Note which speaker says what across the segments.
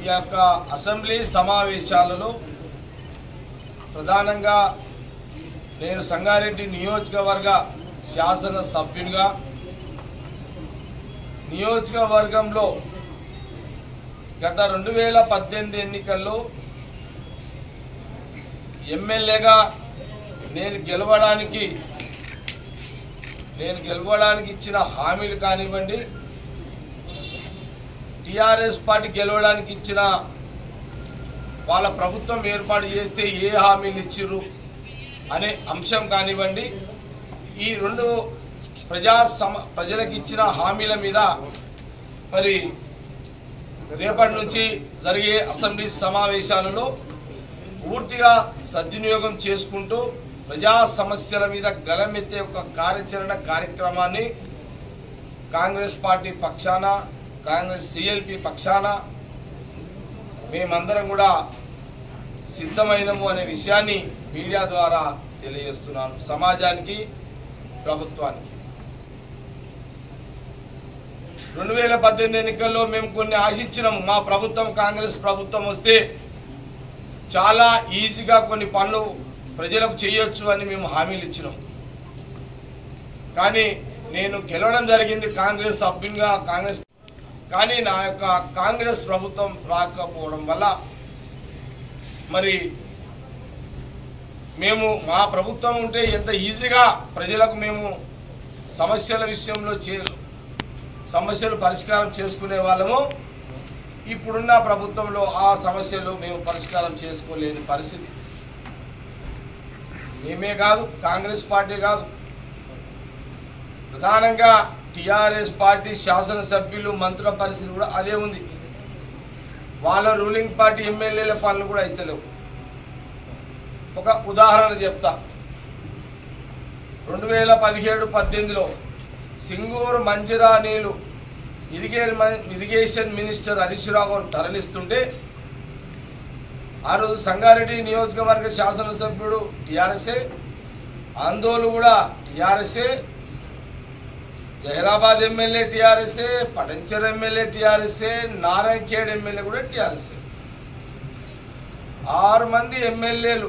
Speaker 1: ఈ యొక్క అసెంబ్లీ సమావేశాలలో ప్రధానంగా నేను సంగారెడ్డి నియోజకవర్గ శాసన సభ్యునిగా నియోజకవర్గంలో గత రెండు వేల పద్దెనిమిది ఎన్నికల్లో ఎమ్మెల్యేగా నేను గెలవడానికి నేను గెలవడానికి ఇచ్చిన హామీలు కానివ్వండి టీఆర్ఎస్ పార్టీ గెలవడానికి ఇచ్చిన వాళ్ళ ప్రభుత్వం ఏర్పాటు చేస్తే ఏ హామీలు ఇచ్చిర్రు అనే అంశం కానివ్వండి ఈ రెండు ప్రజా సమ ప్రజలకు ఇచ్చిన హామీల మీద మరి రేపటి నుంచి జరిగే అసెంబ్లీ సమావేశాలలో పూర్తిగా సద్వినియోగం చేసుకుంటూ ప్రజా సమస్యల మీద గలమెత్తే ఒక కార్యాచరణ కార్యక్రమాన్ని కాంగ్రెస్ పార్టీ పక్షాన కాంగ్రెస్ సిఎల్పి పక్షాన మేమందరం కూడా సిద్ధమైనము అనే విషయాన్ని మీడియా ద్వారా తెలియజేస్తున్నాను సమాజానికి ప్రభుత్వానికి రెండు వేల పద్దెనిమిది ఎన్నికల్లో మేము కొన్ని ఆశించినాము మా ప్రభుత్వం కాంగ్రెస్ ప్రభుత్వం వస్తే చాలా ఈజీగా కొన్ని పనులు ప్రజలకు చేయొచ్చు అని మేము హామీలు ఇచ్చినాం కానీ నేను గెలవడం జరిగింది కాంగ్రెస్ సభ్యునిగా కాంగ్రెస్ కానీ నా యొక్క కాంగ్రెస్ ప్రభుత్వం రాకపోవడం వల్ల మరి మేము మా ప్రభుత్వం ఉంటే ఎంత ఈజీగా ప్రజలకు మేము సమస్యల విషయంలో చే సమస్యలు పరిష్కారం చేసుకునే వాళ్ళము ఇప్పుడున్న ప్రభుత్వంలో ఆ సమస్యలు మేము పరిష్కారం చేసుకోలేని పరిస్థితి మేమే కాదు కాంగ్రెస్ పార్టీ కాదు ప్రధానంగా టిఆర్ఎస్ పార్టీ శాసనసభ్యులు మంత్రుల పరిస్థితి కూడా అదే ఉంది వాళ్ళ రూలింగ్ పార్టీ ఎమ్మెల్యేల పనులు కూడా అయితలేవు ఒక ఉదాహరణ చెప్తా రెండు వేల పదిహేడు పద్దెనిమిదిలో సింగూరు మంజిరా నీళ్లు ఇరిగే ఇరిగేషన్ మినిస్టర్ హరీష్ రావు గారు తరలిస్తుంటే ఆ రోజు సంగారెడ్డి నియోజకవర్గ శాసనసభ్యుడు టీఆర్ఎస్ఏ ఆందోళన కూడా టీఆర్ఎస్ఏ జహీరాబాద్ ఎమ్మెల్యే టీఆర్ఎస్ఏ పడంచర్ ఎమ్మెల్యే టీఆర్ఎస్ఏ నారాయణఖేడ్ ఎమ్మెల్యే కూడా టీఆర్ఎస్ఏ ఆరు మంది ఎమ్మెల్యేలు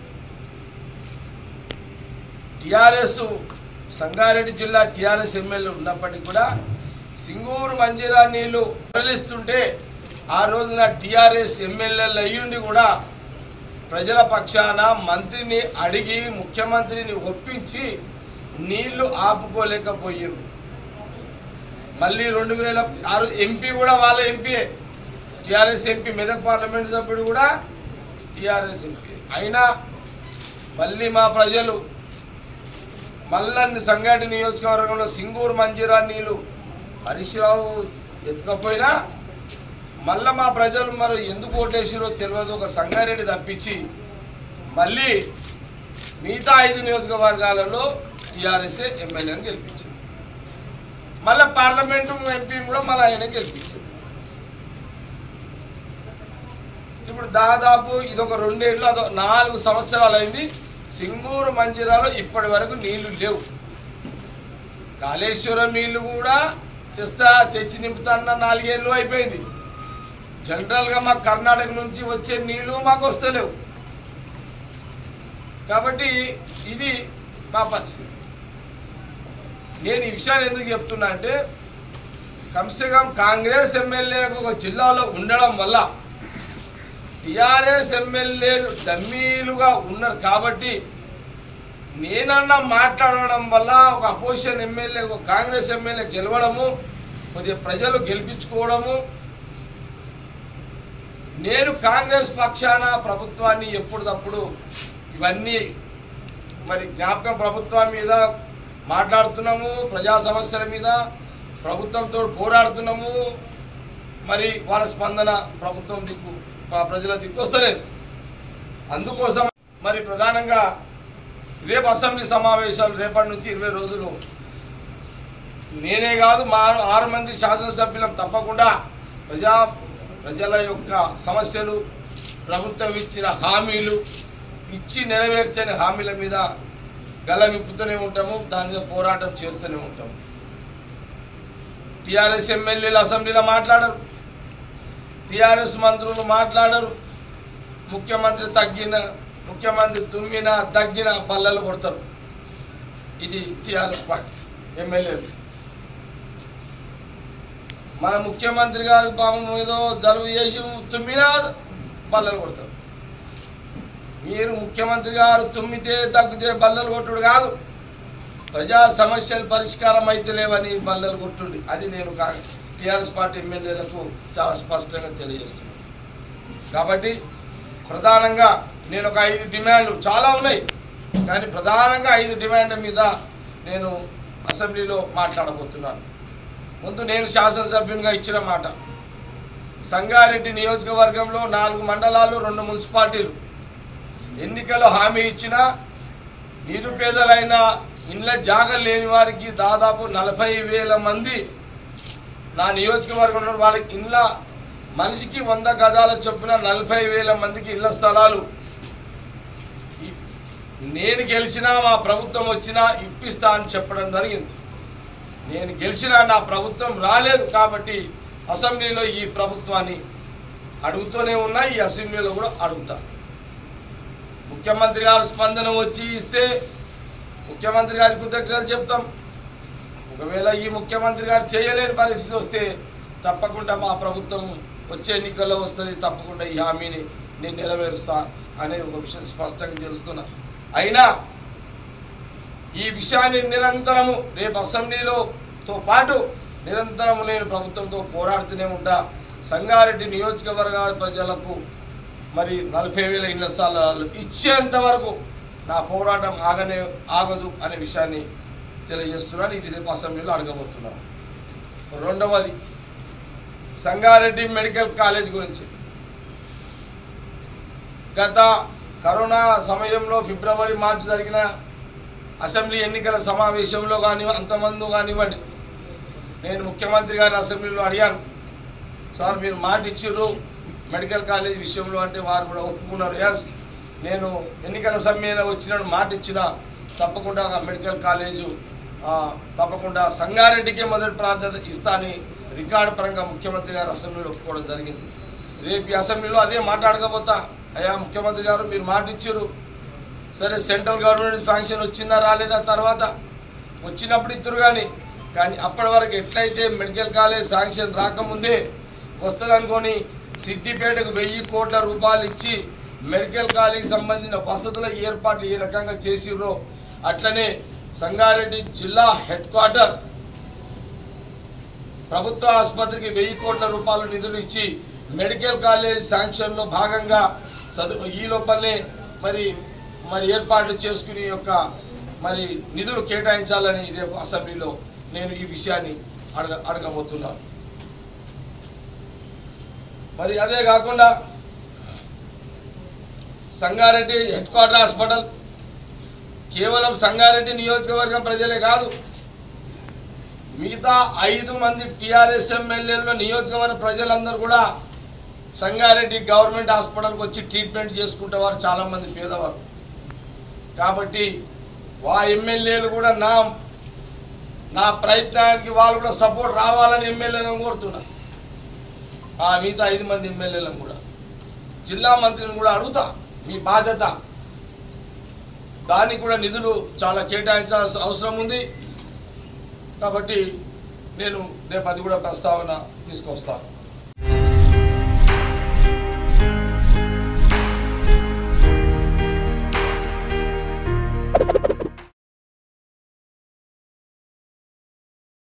Speaker 1: టీఆర్ఎస్ సంగారెడ్డి జిల్లా టీఆర్ఎస్ ఎమ్మెల్యే ఉన్నప్పటికీ కూడా సింగూరు మంజీరా నీళ్లు తరలిస్తుంటే ఆ రోజున టీఆర్ఎస్ ఎమ్మెల్యేలు అయ్యుండి కూడా ప్రజల పక్షాన మంత్రిని అడిగి ముఖ్యమంత్రిని ఒప్పించి నీళ్లు ఆపుకోలేకపోయారు మళ్ళీ రెండు వేల ఆరు ఎంపీ కూడా వాళ్ళ MP TRS MP Medak parliament సభ్యుడు కూడా టీఆర్ఎస్ ఎంపీ అయినా మళ్ళీ మా ప్రజలు మల్లన్ని సంగారెడ్డి నియోజకవర్గంలో సింగూరు మంజీరా నీళ్ళు హరీష్ రావు ఎత్తుకపోయినా మళ్ళీ మా ప్రజలు మరి ఎందుకు ఓటేసిరో తెలియదు ఒక సంగారెడ్డి తప్పించి మళ్ళీ మిగతా ఐదు నియోజకవర్గాలలో టీఆర్ఎస్ఏ ఎమ్మెల్యేని గెలిపించింది మళ్ళీ పార్లమెంటు ఎంపీ కూడా మళ్ళీ ఆయన గెలిపించింది ఇప్పుడు దాదాపు ఇదొక రెండేళ్ళు అదొక నాలుగు సంవత్సరాలు అయింది సింగూరు మంజిరాలో ఇప్పటి వరకు నీళ్లు లేవు కాళేశ్వరం నీళ్లు కూడా తెస్తా తెచ్చి నింపుతాన్న నాలుగేళ్ళు అయిపోయింది జనరల్గా మా కర్ణాటక నుంచి వచ్చే నీళ్లు మాకు వస్తలేవు కాబట్టి ఇది మా పరిస్థితి నేను ఈ విషయాన్ని ఎందుకు చెప్తున్నా అంటే కమ్సే కమ్ కాంగ్రెస్ ఎమ్మెల్యేకు ఒక జిల్లాలో ఉండడం వల్ల టిఆర్ఎస్ ఎమ్మెల్యేలు డమ్మీలుగా ఉన్నారు కాబట్టి నేనన్నా మాట్లాడడం వల్ల ఒక అపోజిషన్ ఎమ్మెల్యే ఒక కాంగ్రెస్ ఎమ్మెల్యే గెలవడము కొద్దిగా ప్రజలు గెలిపించుకోవడము నేను కాంగ్రెస్ పక్షాన ప్రభుత్వాన్ని ఎప్పుడప్పుడు ఇవన్నీ మరి జ్ఞాపకం ప్రభుత్వం మీద మాట్లాడుతున్నాము ప్రజా సమస్యల మీద ప్రభుత్వంతో పోరాడుతున్నాము మరి వాళ్ళ స్పందన ప్రభుత్వం దిక్కు ప్ర- ప్రజల దిక్కు వస్తలేదు అందుకోసం మరి ప్రధానంగా రేపు అసెంబ్లీ సమావేశాలు రేపటి నుంచి ఇరవై రోజులు నేనే కాదు మా ఆరు మంది శాసనసభ్యులం తప్పకుండా ప్రజా ప్రజల యొక్క సమస్యలు ప్రభుత్వం ఇచ్చిన హామీలు ఇచ్చి నెరవేర్చని హామీల మీద గలమిప్పుతూనే ఉంటాము దాని మీద పోరాటం చేస్తూనే ఉంటాము టీఆర్ఎస్ ఎమ్మెల్యేలు అసెంబ్లీలో మాట్లాడరు టీఆర్ఎస్ మంత్రులు మాట్లాడరు ముఖ్యమంత్రి తగ్గిన ముఖ్యమంత్రి తుమ్మిన తగ్గిన బల్లలు కొడతారు ఇది టీఆర్ఎస్ పార్టీ ఎమ్మెల్యేలు మన ముఖ్యమంత్రి గారు పాపం ఏదో జలుబు చేసి తుమ్మినా బల్లలు కొడతారు మీరు ముఖ్యమంత్రి గారు తుమ్మితే తగ్గితే బల్లలు కొట్టుడు కాదు ప్రజా సమస్యలు పరిష్కారం అయితే లేవని బల్లలు కొట్టుండి అది నేను కా టీఆర్ఎస్ పార్టీ ఎమ్మెల్యేలకు చాలా స్పష్టంగా తెలియజేస్తున్నాను కాబట్టి ప్రధానంగా నేను ఒక ఐదు డిమాండ్లు చాలా ఉన్నాయి కానీ ప్రధానంగా ఐదు డిమాండ్ల మీద నేను అసెంబ్లీలో మాట్లాడబోతున్నాను ముందు నేను శాసనసభ్యునిగా ఇచ్చిన మాట సంగారెడ్డి నియోజకవర్గంలో నాలుగు మండలాలు రెండు మున్సిపాలిటీలు ఎన్నికల్లో హామీ ఇచ్చిన నిరుపేదలైన ఇండ్ల జాగలు లేని వారికి దాదాపు నలభై వేల మంది నా నియోజకవర్గంలో వాళ్ళకి ఇండ్ల మనిషికి వంద గజాల చొప్పున నలభై వేల మందికి ఇళ్ల స్థలాలు ఇ- నేను గెలిచినా మా ప్రభుత్వం వచ్చినా ఇప్పిస్తా అని చెప్పడం జరిగింది నేను గెలిచినా నా ప్రభుత్వం రాలేదు కాబట్టి అసెంబ్లీలో ఈ ప్రభుత్వాన్ని అడుగుతూనే ఉన్నా ఈ అసెంబ్లీలో కూడా అడుగుతా ముఖ్యమంత్రి గారు స్పందన వచ్చి ఇస్తే ముఖ్యమంత్రి గారి కృతజ్ఞతలు చెప్తాం ఒకవేళ ఈ ముఖ్యమంత్రి గారు చేయలేని పరిస్థితి వస్తే తప్పకుండా మా ప్రభుత్వం వచ్చే ఎన్నికల్లో వస్తుంది తప్పకుండా ఈ హామీని నేను నెరవేరుస్తా అనే ఒక విషయం స్పష్టంగా తెలుస్తున్నా అయినా ఈ విషయాన్ని నిరంతరము రేపు అసెంబ్లీలోతో పాటు నిరంతరము నేను ప్రభుత్వంతో పోరాడుతూనే ఉంటా సంగారెడ్డి నియోజకవర్గ ప్రజలకు మరి నలభై వేల ఇళ్ల స్థలాలు ఇచ్చేంత వరకు నా పోరాటం ఆగనే ఆగదు అనే విషయాన్ని తెలియజేస్తున్నాను ఇది రేపు అసెంబ్లీలో అడగబోతున్నాను రెండవది సంగారెడ్డి మెడికల్ కాలేజ్ గురించి గత కరోనా సమయంలో ఫిబ్రవరి మార్చి జరిగిన అసెంబ్లీ ఎన్నికల సమావేశంలో కానీ అంతమంది కానివ్వండి నేను ముఖ్యమంత్రి గారిని అసెంబ్లీలో అడిగాను సార్ మీరు మాట ఇచ్చిర్రు మెడికల్ కాలేజ్ విషయంలో అంటే వారు కూడా ఒప్పుకున్నారు ఎస్ నేను ఎన్నికల సమ్మెలో వచ్చినప్పుడు మాట ఇచ్చిన తప్పకుండా ఆ మెడికల్ కాలేజు ఆ, తప్పకుండా సంగారెడ్డికే మొదటి ప్రాధాన్యత ఇస్తా అని రికార్డు పరంగా ముఖ్యమంత్రి గారు అసెంబ్లీలో ఒప్పుకోవడం జరిగింది రేపు ఈ అసెంబ్లీలో అదే మాట్లాడకపోతా అయ్యా ముఖ్యమంత్రి గారు మీరు మాట ఇచ్చారు సరే సెంట్రల్ గవర్నమెంట్ శాంక్షన్ వచ్చిందా రాలేదా తర్వాత వచ్చినప్పుడు ఇద్దరు కానీ కానీ అప్పటి వరకు ఎట్లయితే మెడికల్ కాలేజ్ శాంక్షన్ రాకముందే వస్తుందనుకొని సిద్దిపేటకు వెయ్యి కోట్ల రూపాయలు ఇచ్చి మెడికల్ కాలేజీకి సంబంధించిన వసతుల ఏర్పాట్లు ఏ రకంగా చేసిర్రో అట్లనే సంగారెడ్డి జిల్లా హెడ్ క్వార్టర్ ప్రభుత్వ ఆసుపత్రికి వెయ్యి కోట్ల రూపాయల నిధులు ఇచ్చి మెడికల్ కాలేజ్ శాంక్షన్లో భాగంగా చదువు ఈ లోపలనే మరి మరి ఏర్పాట్లు చేసుకునే యొక్క మరి నిధులు కేటాయించాలని రేపు అసెంబ్లీలో నేను ఈ విషయాన్ని అడగ అడగబోతున్నాను మరి అదే కాకుండా సంగారెడ్డి హెడ్ క్వార్టర్ హాస్పిటల్ కేవలం సంగారెడ్డి నియోజకవర్గం ప్రజలే కాదు మిగతా ఐదు మంది టీఆర్ఎస్ ఎమ్మెల్యేల నియోజకవర్గ ప్రజలందరూ కూడా సంగారెడ్డి గవర్నమెంట్ హాస్పిటల్కి వచ్చి ట్రీట్మెంట్ చేసుకుంటేవారు చాలామంది పేదవారు కాబట్టి వా ఎమ్మెల్యేలు కూడా నా నా ప్రయత్నానికి వాళ్ళు కూడా సపోర్ట్ రావాలని ఎమ్మెల్యేలను కోరుతున్నా ఆ మిగతా ఐదు మంది ఎమ్మెల్యేలను కూడా జిల్లా మంత్రిని కూడా అడుగుతా మీ బాధ్యత దానికి కూడా నిధులు చాలా కేటాయించాల్సిన అవసరం ఉంది కాబట్టి నేను రేపు అది కూడా ప్రస్తావన తీసుకొస్తాను